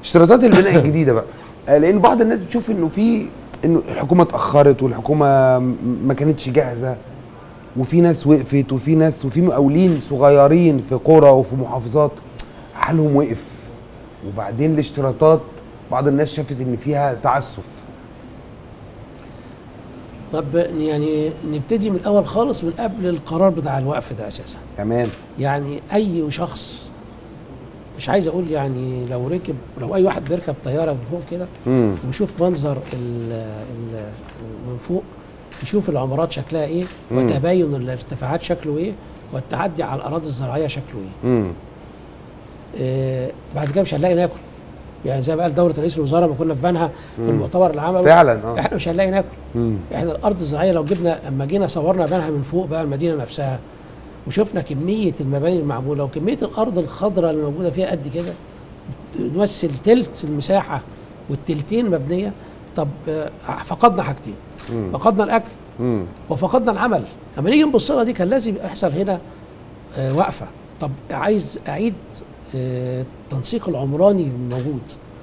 اشتراطات البناء الجديده بقى آه، لان بعض الناس بتشوف انه في انه الحكومه اتاخرت والحكومه م- ما كانتش جاهزه وفي ناس وقفت وفي ناس وفي مقاولين صغيرين في قرى وفي محافظات حالهم وقف وبعدين الاشتراطات بعض الناس شافت ان فيها تعسف طب يعني نبتدي من الاول خالص من قبل القرار بتاع الوقف ده اساسا تمام يعني اي شخص مش عايز اقول يعني لو ركب لو اي واحد بيركب طياره من فوق كده امم ويشوف منظر ال ال من فوق يشوف العمارات شكلها ايه مم. وتباين الارتفاعات شكله ايه والتعدي على الاراضي الزراعيه شكله ايه امم آه بعد كده مش هنلاقي ناكل يعني زي ما قال دوله رئيس الوزراء ما كنا في بنها في المؤتمر اللي عمله فعلا اه احنا مش هنلاقي ناكل مم. احنا الارض الزراعيه لو جبنا اما جينا صورنا بنها من فوق بقى المدينه نفسها وشفنا كميه المباني المعموله وكميه الارض الخضراء اللي موجوده فيها قد كده تمثل تلت المساحه والتلتين مبنيه طب آه، فقدنا حاجتين مم. فقدنا الاكل مم. وفقدنا العمل اما نيجي نبص لها دي كان لازم يحصل هنا آه، وقفه طب عايز اعيد آه، التنسيق العمراني الموجود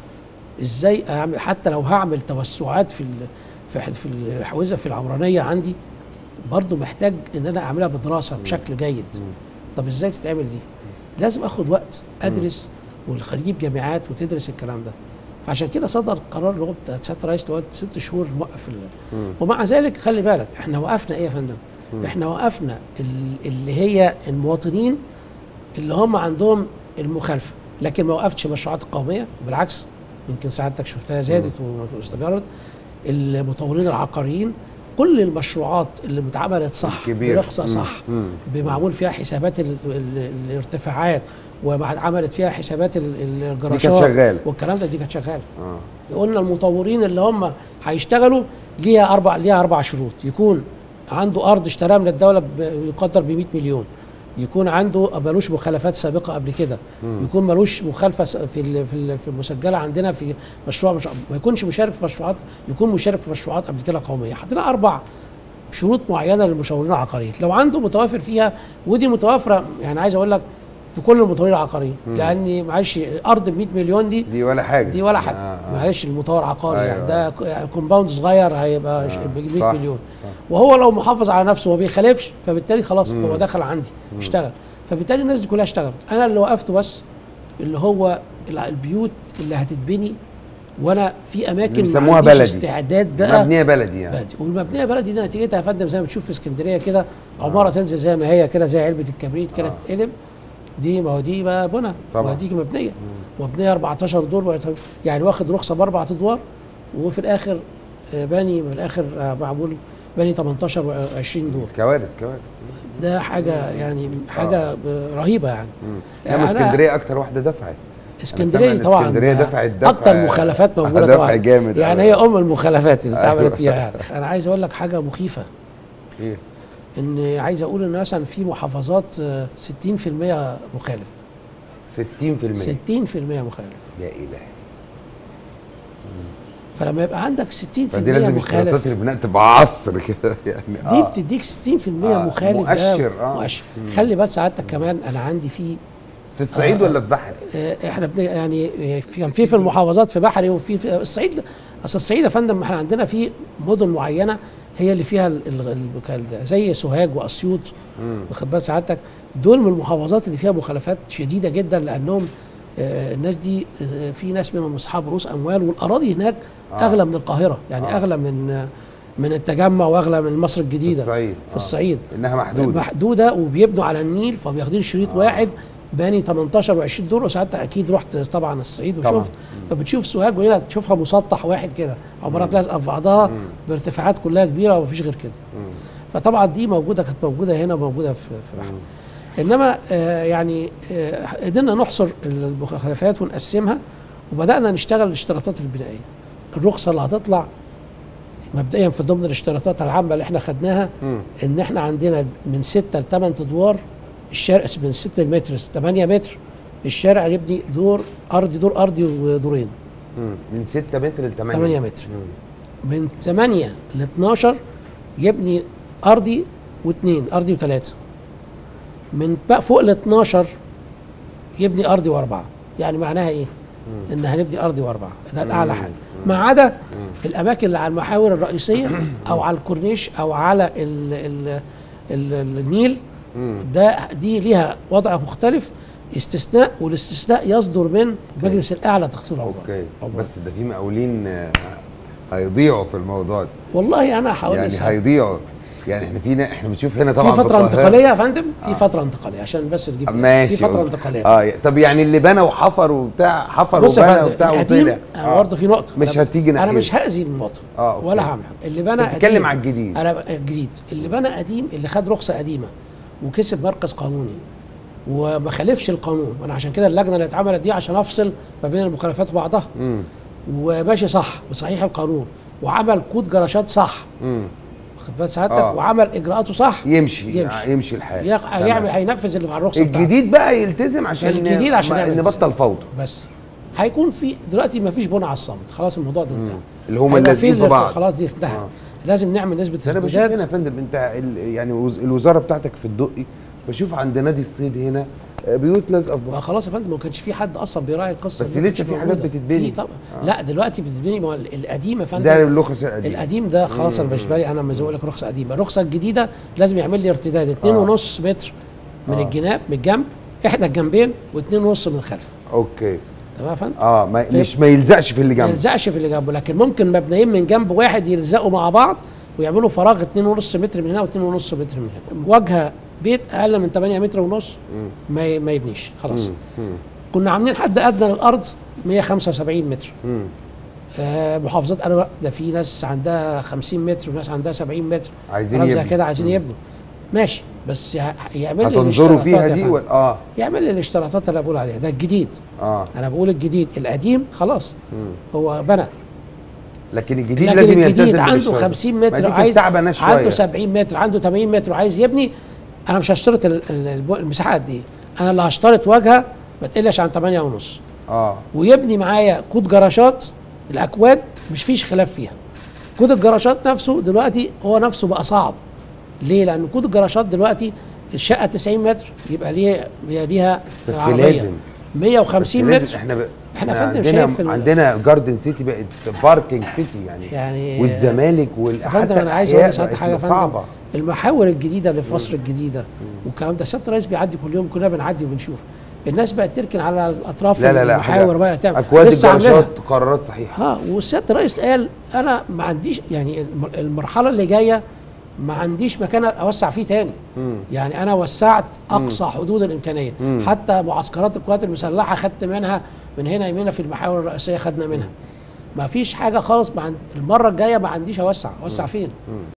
ازاي اعمل حتى لو هعمل توسعات في ال- في ح- في الحوزه في العمرانيه عندي برضو محتاج ان انا اعملها بدراسه بشكل جيد طب ازاي تتعمل دي لازم اخد وقت ادرس والخريجي جامعات وتدرس الكلام ده فعشان كده صدر قرار اللي هو بتاع سياده الرئيس اللي هو ست شهور نوقف ال- ومع ذلك خلي بالك احنا وقفنا ايه يا فندم؟ احنا وقفنا ال- اللي هي المواطنين اللي هم عندهم المخالفه لكن ما وقفتش المشروعات القوميه بالعكس يمكن سعادتك شفتها زادت واستمرت المطورين العقاريين كل المشروعات اللي اتعملت صح كبير. برخصه مم. صح مم. بمعمول فيها حسابات ال ال الارتفاعات وعملت فيها حسابات ال- الجراشات كانت شغالة. والكلام ده دي كانت شغاله اه قلنا المطورين اللي هم هيشتغلوا ليها اربع ليها اربع شروط يكون عنده ارض اشتراها من الدوله ب- يقدر ب 100 مليون يكون عنده ملوش مخالفات سابقه قبل كده يكون ملوش مخالفه س- في ال- في ال- في المسجله عندنا في مشروع مش ما يكونش مشارك في مشروعات يكون مشارك في مشروعات قبل كده قوميه حطينا اربع شروط معينه للمشاورين العقاريين لو عنده متوافر فيها ودي متوافره يعني عايز اقول لك في كل المطورين العقاريين لان معلش ارض ب 100 مليون دي دي ولا حاجه دي ولا حاجه آه آه. معلش المطور عقاري أيوة، يعني ده ك- يعني كومباوند صغير هيبقى ش- ب 100 صح، مليون صح. وهو لو محافظ على نفسه وما بيخالفش فبالتالي خلاص هو دخل عندي اشتغل فبالتالي الناس دي كلها اشتغلت انا اللي وقفت بس اللي هو الع- البيوت اللي هتتبني وانا في اماكن ما بيسموها عنديش بلدي. استعداد بقى مبنيه بلدي يعني بلدي والمبنيه بلدي دي نتيجتها يا فندم زي ما بتشوف في اسكندريه كده عماره تنزل زي ما هي كده زي علبه الكبريت كده تتقلب دي ما هو دي بقى بنى طبعا. ما هو دي مبنيه مبنيه 14 دور ويت- يعني واخد رخصه باربع ادوار وفي الاخر آه، باني في الاخر آه، معمول باني 18 و20 دور كوارث كوارث ده حاجه يعني حاجه آه، رهيبه يعني انما يعني أنا- اسكندريه اكتر واحده دفعت اسكندريه أنا سامع إن طبعا اسكندرية دفعت دفع- اكتر مخالفات موجوده دفع طبعا جامد يعني أوي. هي ام المخالفات اللي اتعملت أيوة. فيها يعني. انا عايز اقول لك حاجه مخيفه ايه ان عايز اقول ان مثلا في محافظات آه، 60% مخالف 60% 60% مخالف يا الهي فلما يبقى عندك 60% فدي لازم اشتراطات مخالف البناء تبقى عصر كده يعني دي آه. بتديك 60% آه، مخالف ده مؤشر، آه. مؤشر خلي بال سعادتك كمان انا عندي في في الصعيد ولا في بحري؟ آه، احنا بن- يعني آه، في- كان في في المحافظات في بحري وفي في الصعيد اصل الصعيد يا فندم احنا عندنا في مدن معينه هي اللي فيها ال- ال- ال- زي سوهاج واسيوط واخد بال سعادتك دول من المحافظات اللي فيها مخالفات شديده جدا لانهم آه، الناس دي آه، في ناس منهم اصحاب رؤوس اموال والاراضي هناك آه. اغلى من القاهره يعني آه. اغلى من آه، من التجمع واغلى من مصر في الجديده الصعيد في الصعيد انها محدوده محدوده وبيبنوا على النيل فبياخدين شريط آه. واحد باني 18 و20 دور وساعات اكيد رحت طبعا الصعيد طبعاً. وشفت فبتشوف سوهاج وهنا تشوفها مسطح واحد كده عمارات لازقه في بعضها بارتفاعات كلها كبيره ومفيش غير كده فطبعا دي موجوده كانت موجوده هنا وموجوده في في بحر انما آه يعني آه قدرنا نحصر المخالفات ونقسمها وبدانا نشتغل الاشتراطات البنائيه الرخصه اللي هتطلع مبدئيا في ضمن الاشتراطات العامه اللي احنا خدناها مم. ان احنا عندنا من 6 ل 8 ادوار الشارع من 6 متر 8 متر الشارع يبني دور ارضي دور ارضي ودورين مم. من 6 متر ل 8 8 متر من 8 ل 12 يبني ارضي واثنين ارضي وثلاثه من بقى فوق ال 12 يبني ارضي واربعه يعني معناها ايه ان هنبني ارضي واربعه ده الاعلى حاجه ما عدا الاماكن اللي على المحاور الرئيسيه او على الكورنيش او على ال ال ال النيل ده دي ليها وضع مختلف استثناء والاستثناء يصدر من المجلس الاعلى لتخطيط العمران اوكي عمران. بس ده في مقاولين آه، هيضيعوا في الموضوع ده والله انا حوالي يعني سنة. هيضيعوا يعني احنا فينا احنا بنشوف هنا طبعا في فتره القاهرة. انتقاليه يا فندم في فتره انتقاليه عشان بس تجيب ماشي في فتره أوكي. انتقاليه اه طب يعني اللي بنى وحفر وبتاع حفر بص يا وبنى فندم وبتاع القديم وطلع آه. برضه في نقطه مش أنا- هتيجي انا ناحيته. مش هاذي المواطن آه، أوكي. ولا هعمل حاجه اللي بنى بتتكلم قديم- على الجديد. انا الجديد اللي بنى قديم اللي خد رخصه قديمه وكسب مركز قانوني وما خالفش القانون وانا عشان كده اللجنه اللي اتعملت دي عشان افصل ما بين المخالفات وبعضها امم وماشي صح وصحيح القانون وعمل كود جراشات صح امم واخد بال سعادتك آه. وعمل اجراءاته صح يمشي يمشي. يمشي, يمشي الحال يق- تمام. هيعمل هينفذ اللي مع الرخصه بتاعته. الجديد بقى يلتزم عشان الجديد عشان ما- يعمل نبطل فوضى بس هيكون في دلوقتي ما فيش بنى على الصمت خلاص الموضوع ده انتهى اللي هم هيبقى لازقين في اللي- بعض. خلاص دي انتهت آه. لازم نعمل نسبه بس انا بشوف هنا يا ازدياد فندم انت ال- يعني وز- الوزاره بتاعتك في الدقي بشوف عند نادي الصيد هنا آه، بيوت لازقه في ما بعض خلاص يا فندم ما كانش في حد اصلا بيراعي القصه بس دي، ما لسه كانتش في حاجات موجودة. بتتبني. في طبعا آه. لا دلوقتي بتتبني ما هو ال- القديم يا فندم ده الرخص القديم القديم ده خلاص انا بالنسبه لي انا مش بقول لك رخصه قديمه الرخصه الجديده لازم يعمل لي ارتداد 2.5 متر من آه. الجناب من الجنب احدى الجنبين و2.5 من الخلف اوكي تمام يا فندم اه ما في- مش ما يلزقش في اللي ما جنبه يلزقش في اللي جنبه لكن ممكن مبنيين من جنب واحد يلزقوا مع بعض ويعملوا فراغ 2.5 متر من هنا و2.5 متر من هنا واجهه بيت اقل من 8 متر ونص ما ي- ما يبنيش خلاص كنا عاملين حد ادنى للارض 175 متر مم. آه محافظات انا ده في ناس عندها 50 متر وناس عندها 70 متر عايزين كلام زي يبنوا. كده عايزين يبنوا ماشي بس ه- يعمل لي هتنظروا الاشتراطات فيها يا دي فندم. و... اه يعمل لي الاشتراطات اللي بقول عليها ده الجديد اه انا بقول الجديد القديم خلاص هو بنى لكن الجديد لكن لازم الجديد يلتزم عنده بالاشتراط. 50 ما متر دي كانت عايز تعبانه شويه عنده 70 متر عنده 80 متر وعايز يبني انا مش هشترط ال- ال- الب- المساحه قد ايه انا اللي هشترط واجهه ما تقلش عن 8 ونص اه ويبني معايا كود جراشات الاكواد مش فيش خلاف فيها كود الجراشات نفسه دلوقتي هو نفسه بقى صعب ليه لان كود الجراشات دلوقتي الشقه 90 متر يبقى ليه يبقى ليها بس عربية. لازم. 150 بس لازم متر احنا ب... احنا فندم عندنا شايف ال- عندنا جاردن سيتي بقت باركينج سيتي يعني يعني والزمالك يا وال فندم انا عايز اقول لسعادتك حاجه يا فندم صعبه المحاور الجديده اللي في مصر الجديده والكلام ده سياده الرئيس بيعدي كل يوم كلنا بنعدي وبنشوف الناس بقت تركن على الاطراف لا لا لا المحاور بقى تعمل اكواد لسه عاملينها. الجراشات قرارات صحيحه اه والسياده الرئيس قال انا ما عنديش يعني الم- المرحله اللي جايه ما عنديش مكان اوسع فيه تاني يعني انا وسعت اقصى حدود الامكانيه حتى معسكرات القوات المسلحه خدت منها من هنا يمينا في المحاور الرئيسيه خدنا منها ما فيش حاجه خالص مع المره الجايه ما عنديش اوسع اوسع فين